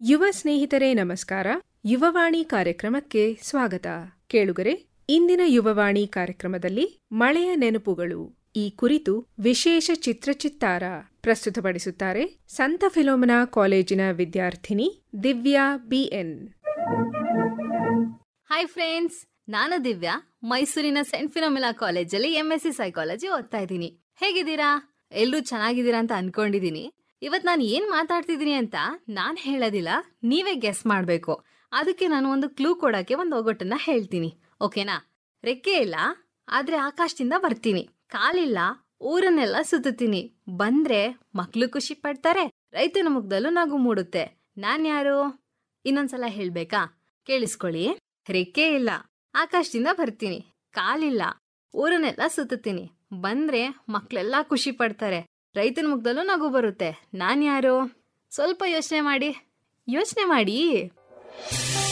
ಯುವ ಸ್ನೇಹಿತರೆ ನಮಸ್ಕಾರ ಯುವವಾಣಿ ಕಾರ್ಯಕ್ರಮಕ್ಕೆ ಸ್ವಾಗತ ಕೇಳುಗರೆ ಇಂದಿನ ಯುವವಾಣಿ ಕಾರ್ಯಕ್ರಮದಲ್ಲಿ ಮಳೆಯ ನೆನಪುಗಳು ಈ ಕುರಿತು ವಿಶೇಷ ಚಿತ್ರಚಿತ್ತಾರ ಪ್ರಸ್ತುತಪಡಿಸುತ್ತಾರೆ ಸಂತ ಫಿಲೋಮನಾ ಕಾಲೇಜಿನ ವಿದ್ಯಾರ್ಥಿನಿ ದಿವ್ಯಾ ಬಿಎನ್ ಹಾಯ್ ಫ್ರೆಂಡ್ಸ್ ನಾನು ದಿವ್ಯಾ ಮೈಸೂರಿನ ಸೆಂಟ್ ಫಿನೋಮಿಲಾ ಕಾಲೇಜಲ್ಲಿ ಎಂ ಎಸ್ ಸಿ ಸೈಕಾಲಜಿ ಓದ್ತಾ ಇದ್ದೀನಿ ಹೇಗಿದ್ದೀರಾ ಎಲ್ಲರೂ ಚೆನ್ನಾಗಿದ್ದೀರಾ ಅಂತ ಅನ್ಕೊಂಡಿದೀನಿ ಇವತ್ ನಾನು ಏನ್ ಮಾತಾಡ್ತಿದ್ದೀನಿ ಅಂತ ನಾನ್ ಹೇಳೋದಿಲ್ಲ ನೀವೇ ಗೆಸ್ ಮಾಡ್ಬೇಕು ಅದಕ್ಕೆ ನಾನು ಒಂದು ಕ್ಲೂ ಕೊಡಕ್ಕೆ ಒಂದು ಒಗಟನ್ನ ಹೇಳ್ತೀನಿ ಓಕೆನಾ ರೆಕ್ಕೆ ಇಲ್ಲ ಆದ್ರೆ ಆಕಾಶದಿಂದ ಬರ್ತೀನಿ ಕಾಲಿಲ್ಲ ಊರನ್ನೆಲ್ಲ ಸುತ್ತುತ್ತೀನಿ ಬಂದ್ರೆ ಮಕ್ಳು ಖುಷಿ ಪಡ್ತಾರೆ ರೈತನ ಮುಖದಲ್ಲೂ ನಗು ಮೂಡುತ್ತೆ ನಾನ್ ಯಾರು ಇನ್ನೊಂದ್ಸಲ ಹೇಳ್ಬೇಕಾ ಕೇಳಿಸ್ಕೊಳ್ಳಿ ರೆಕ್ಕೆ ಇಲ್ಲ ಆಕಾಶದಿಂದ ಬರ್ತೀನಿ ಕಾಲಿಲ್ಲ ಊರನ್ನೆಲ್ಲ ಸುತ್ತುತ್ತೀನಿ ಬಂದ್ರೆ ಮಕ್ಳೆಲ್ಲ ಖುಷಿ ಪಡ್ತಾರೆ ರೈತನ ಮುಖದಲ್ಲೂ ನಗು ಬರುತ್ತೆ ನಾನ್ ಯಾರು ಸ್ವಲ್ಪ ಯೋಚನೆ ಮಾಡಿ ಯೋಚನೆ ಮಾಡಿ